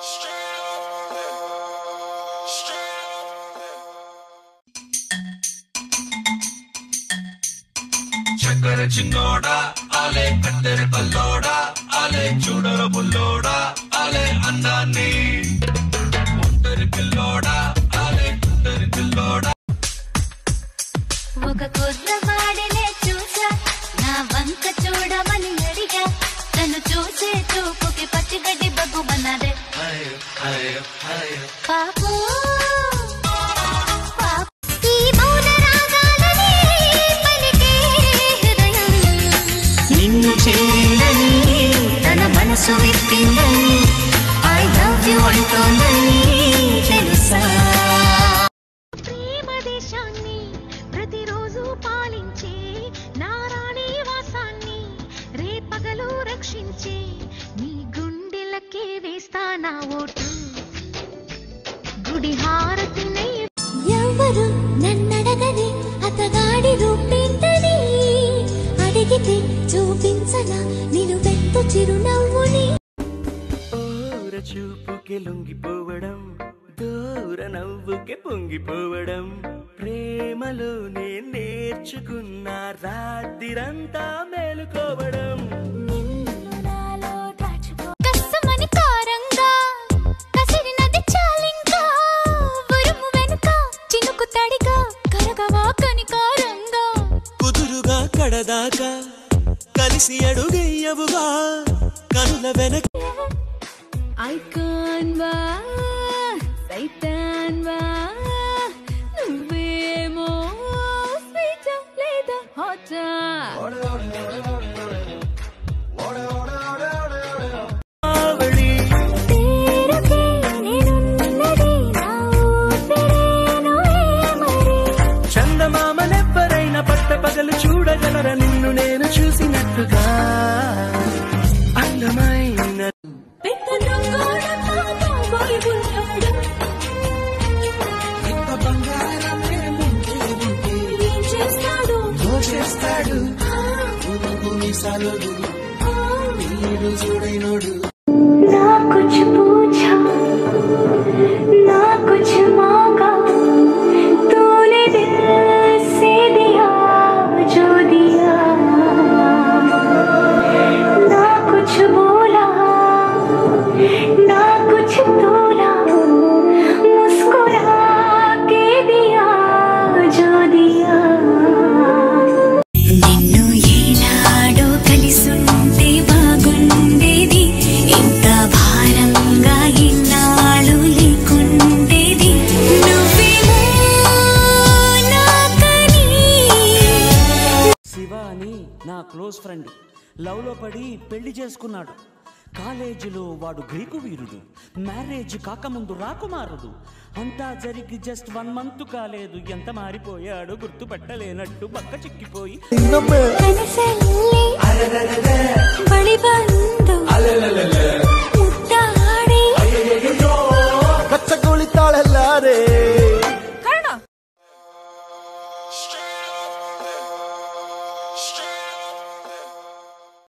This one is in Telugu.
చక్కర చిన్నోడా ఆలే కత్తెర కల్లోడా ఆలే చూడర బుల్లోడా ఆలే అన్నాన్ని ఒంటరి పిల్లోడా ఆలే ఒంటరి పిల్లోడా ఒక కుర్రవాడినే చూసా నా వంక చూడమని అడిగా తను చూసే చూపుకి పచ్చిగడ్డి బగ్గుమన్నదే పాపో పాప. ఈ మౌన రాగాలనే పలికే హృదయం. నిన్ను చేరిందని తన మనసు విప్పిందని ఐ లవ్ యు అంటోందని తెలుసా ప్రేమ దేశాన్ని ప్రతిరోజు పాలించే నారాణి వాసాన్ని రేపగలు రక్షించే నీ గుండెలకే వేస్తా నా ఓటు గుడి హారతినై ఎవ్వరు నన్నడగని అతగాడి రూపేంటని అడిగితే చూపించనా నేను వెత్తు చిరునవ్వుని దూర చూపుకి లొంగిపోవడం దూర నవ్వుకి పొంగిపోవడం ప్రేమలోనే నేర్చుకున్న రాత్రిరంతా మేలుకోవడం కస్సమని కారంగా కసిరినది చాలింకా ఉరుము వెనుక చినుకు తడిగా కరగవా కనికారంగా కుదురుగా కడదాకా కలిసి అడుగయ్యవుగా కనుల వెనక ఐకాన్ వా సైతాన్ వా నువ్వేమో స్వీట్ లేదా హాటా ఆవళి తీరకే నేనున్నది నా ఊపిరేను ఏమరి చందమామలెవ్వరైనా పట్ట పగలు చూడగలరా నిన్ను నేను చూసినట్టుగా అందమైన పెద్ద దొంగోడమ్మా కాబోయ్ ఉంటాడు ఏం చేస్తాడు చేస్తాడు ना कुछ पूछा ना कुछ मांगा तूने दिल से दिया जो दिया ना कुछ बोला ना कुछ तोला मुस्कुरा के दिया जो दिया నిన్ను ఏనాడో కలిసుంటే బాగుండేది ఇంత భారంగా ఇన్నాళ్ళు లేకుండేది నువ్వేమో నాకని శివ అని నా క్లోజ్ ఫ్రెండ్ లవ్లో పడి పెళ్లి చేసుకున్నాడు కాలేజీలో వాడు గ్రీకు వీరుడు మ్యారేజ్ కాకముందు రాకుమారుడు అంతా జరిగి జస్ట్ వన్ మంత్ కాలేదు ఎంత మారిపోయాడు గుర్తుపట్టలేనట్టు పక్క చిక్కిపోయి ಕನಸಲ್ಲಿ ಬಳಿ ಬಂದು